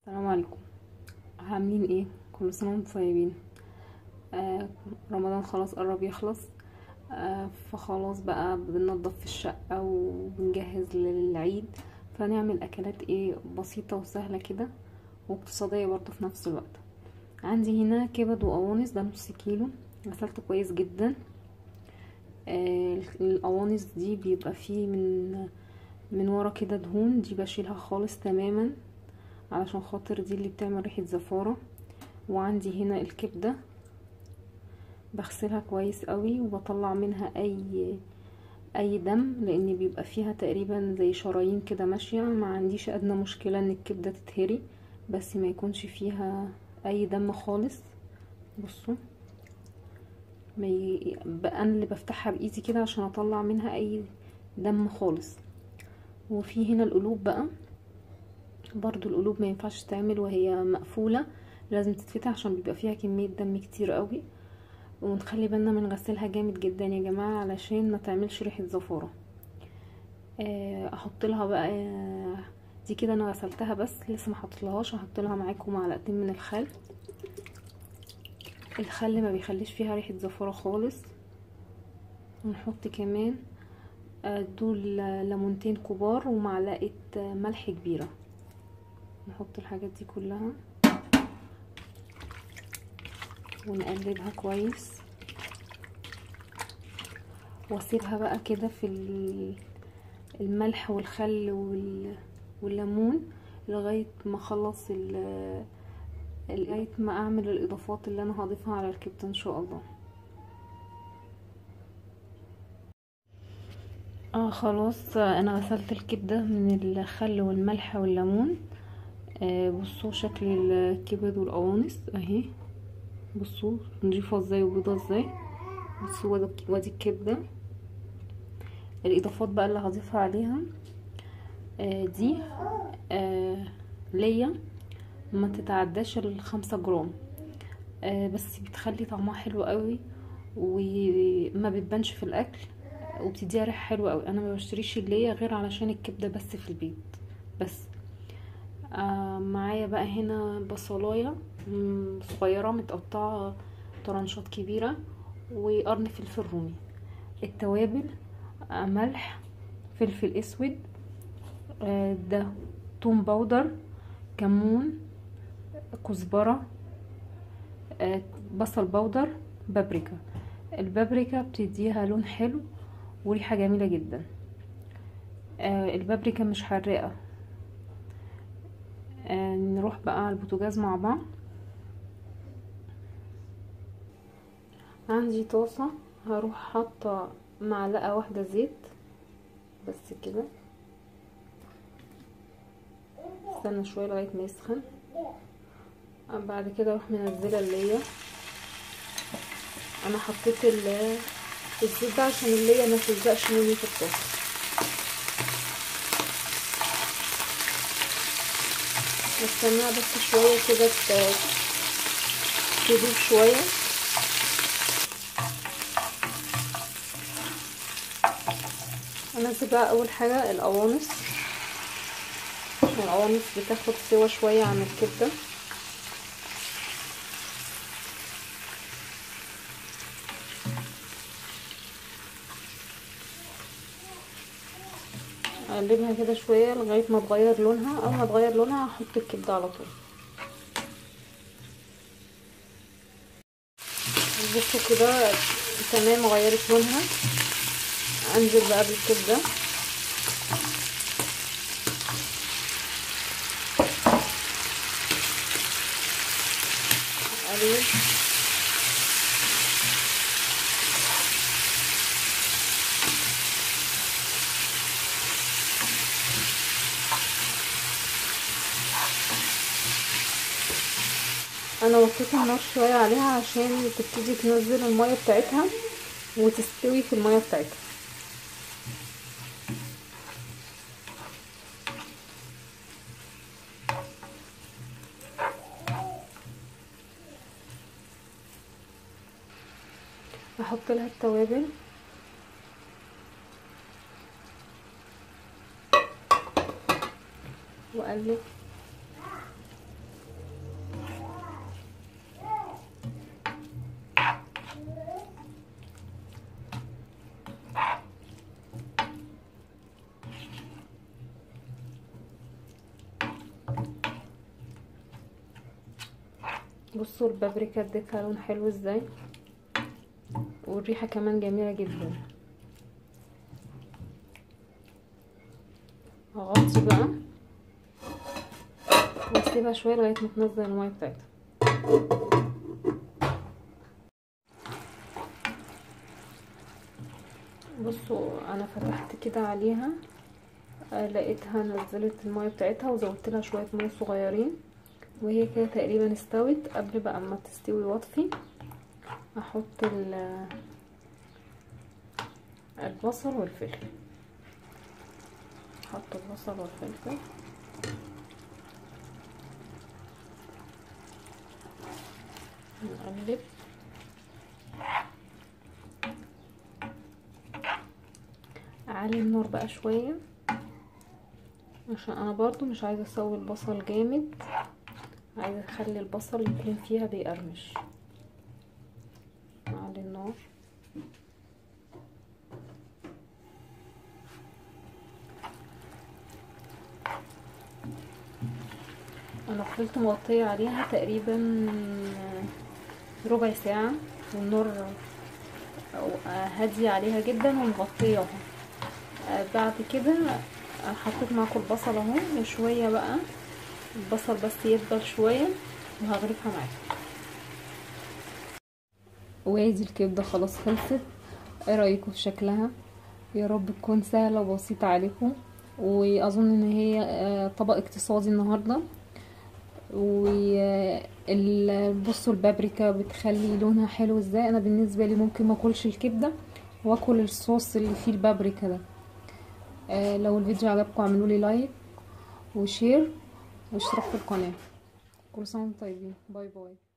السلام عليكم عاملين ايه كل سنه وانتم طيبين آه رمضان خلاص قرب يخلص آه فخلاص بقى بننضف في الشقه وبنجهز للعيد فنعمل اكلات ايه بسيطه وسهله كده واقتصاديه برضه في نفس الوقت عندي هنا كبد وقوانص ده نص كيلو غسلته كويس جدا آه القوانص دي بيبقى فيه من من ورا كده دهون دي بشيلها خالص تماما علشان خاطر دي اللي بتعمل ريحة زفارة وعندي هنا الكبدة بغسلها كويس قوي وبطلع منها اي اي دم لان بيبقى فيها تقريبا زي شرايين كده ماشية ما عنديش ادنى مشكلة ان الكبدة تتهري بس ما يكونش فيها اي دم خالص بصوا ما ي... بقى انا اللي بفتحها بايدي كده عشان اطلع منها اي دم خالص وفي هنا القلوب بقى برضو القلوب ما ينفعش تعمل وهي مقفولة لازم تتفتح عشان بيبقى فيها كمية دم كتير قوي ونخلي بالنا من غسلها جامد جدا يا جماعة علشان ما تعملش ريحة زفارة احط لها بقى دي كده انا غسلتها بس لسه ما حطيتلهاش هحط لها معاكم معلقتين من الخل الخل ما بيخليش فيها ريحة زفارة خالص ونحط كمان دول ليمونتين كبار ومعلقة ملح كبيرة نحط الحاجات دي كلها ونقلبها كويس واسيبها بقى كده في الملح والخل والليمون لغايه ما اخلص لغايه ما اعمل الاضافات اللي انا هضيفها على الكبده ان شاء الله اه خلاص انا غسلت الكبده من الخل والملح والليمون آه بصوا شكل الكبد والقوانص اهي بصوا نضيفها ازاي وبيضة ازاي بصوا وادي الكبدة الاضافات بقى اللي هضيفها عليها آه دي آه ليا ما تتعداش الخمسة جرام آه بس بتخلي طعمها حلو قوي وما بتبانش في الاكل وبتديها ريحه حلوه قوي انا ما بشتريش الليا غير علشان الكبده بس في البيت بس آه معايا بقى هنا بصلايه صغيره متقطعه طرنشات كبيره وقرن فلفل رومي التوابل آه ملح فلفل اسود آه ده توم باودر كمون كزبره آه بصل باودر بابريكا البابريكا بتديها لون حلو وريحة جميلة جدا آه البابريكا مش حراقة آه نروح بقى على البوتاجاز مع بعض عندي طاسة هروح حاطة معلقة واحدة زيت بس كده استنى شوية لغاية ما يسخن بعد كده اروح منزلة اللية انا حطيت الزيت ده عشان اللية ما تلزقش مني في الطاسة استناها بس شوية كده تدوب شوية انزل بقى اول حاجة القوانص القوانص بتاخد سوا شوية عن الكبدة اقلبها كده شويه لغايه ما تغير لونها اول ما تغير لونها هحط الكبده على طول بصوا كده تمام غيرت لونها انزل بقى بالكبده اقلب انا وطيت النار شويه عليها عشان تبتدي تنزل الميه بتاعتها وتستوي في الميه بتاعتها احط لها التوابل واقلب بصوا البابريكا اديتها لون حلو ازاي والريحه كمان جميله جدا هغطي بقى واسيبها شويه لغايه ما تنزل الميه بتاعتها بصوا انا فتحت كده عليها لقيتها نزلت الميه بتاعتها وزودت لها شويه ميه صغيرين وهي كده تقريبا استوت قبل بقى اما تستوي واطفي احط البصل والفلفل احط البصل والفلفل نقلب اعلي النار بقى شويه عشان انا برضو مش عايزه اسوي البصل جامد عايزه اخلي البصل يكون فيها بيقرمش اعلي النار انا فضلت مغطيه عليها تقريبا ربع ساعه والنار هاديه عليها جدا ومغطياها بعد كده حطيت معاكم البصل اهو وشويه بقى البصل بس يدبل شويه وهغرفها معاكم وادي الكبده خلاص خلصت ايه رايكم في شكلها يا رب تكون سهله وبسيطه عليكم واظن ان هي طبق اقتصادي النهارده وبصوا البابريكا بتخلي لونها حلو ازاي انا بالنسبه لي ممكن ما اكلش الكبده واكل الصوص اللي فيه البابريكا ده آه لو الفيديو عجبكم اعملوا لي لايك وشير واشتراك في القناه كل سنه وانتم طيبين باي باي